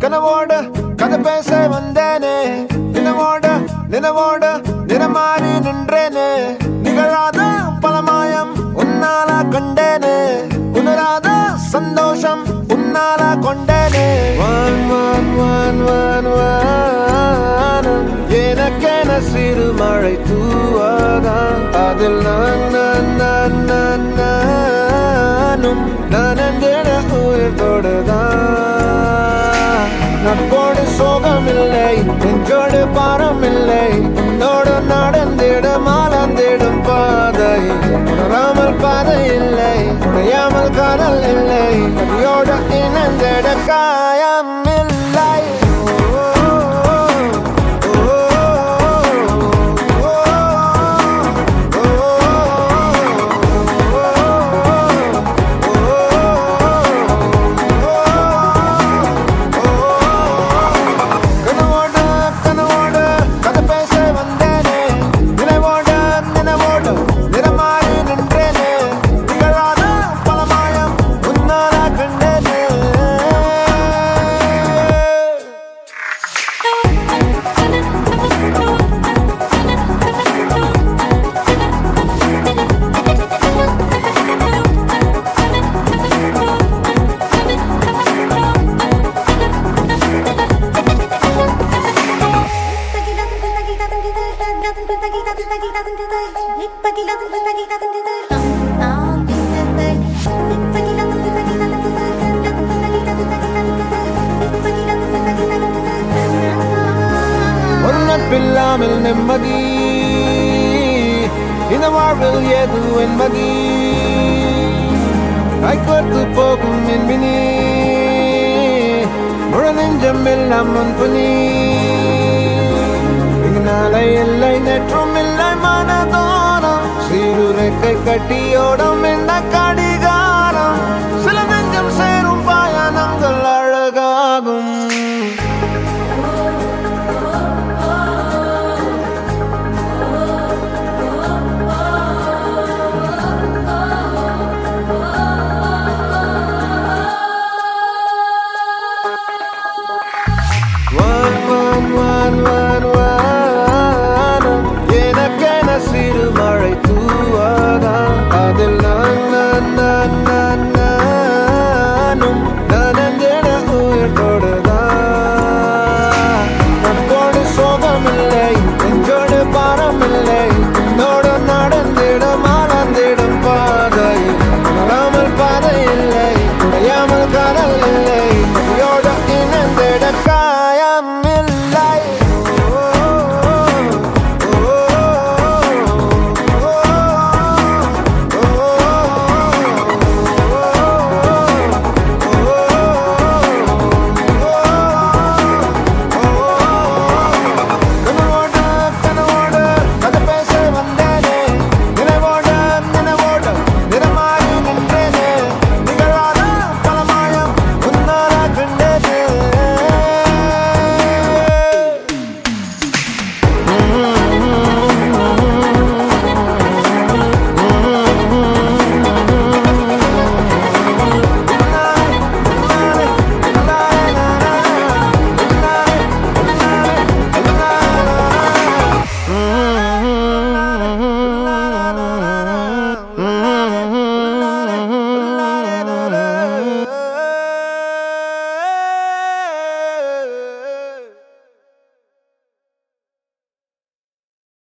கனவோட கதை பேச வந்தேனே நினவோட நினவோட நிறமாறி நின்றேனே நிகழாத பலமாயம் உன்னால கண்டேனே உணராத சந்தோஷம் உன்னால கொண்டேனே வான் வான் வான் வான் வானம் எனக்கென சிறு மழை தூவாதான் அதில் நான் நான் நான் நான் நானும் நனந்திட உயிர் தொடுதான் நட்போடு சோகமில்லை நெஞ்சோடு பாரமில்லை உன்னோடு நடந்திட மாலந்திடும் பாதை உணராமல் பாதை இல்லை உடையாமல் காதல் இல்லை நதியோடு இணைந்திட காயம் இல்லை கனவோடு கனவோடு கதை பேச வந்தேனே நினைவோடு நினைவோடு நிறமாறி நின்றேனே நிகழாத பலமாயம் உன்னால கண்டேனே ஒரு நட்பில்லாமல் நிம்மதி இந்த வாழ்வில் ஏது என்பதி கைகோர்த்து போகும் என்பினி முழு நெஞ்சம் எல்லாம் முன்புனி இங்கு நாளை இல்லை நேற்றும் இல்லை மனதோரம் சீருரைக்கை கட்டியோடும் இந்த காடு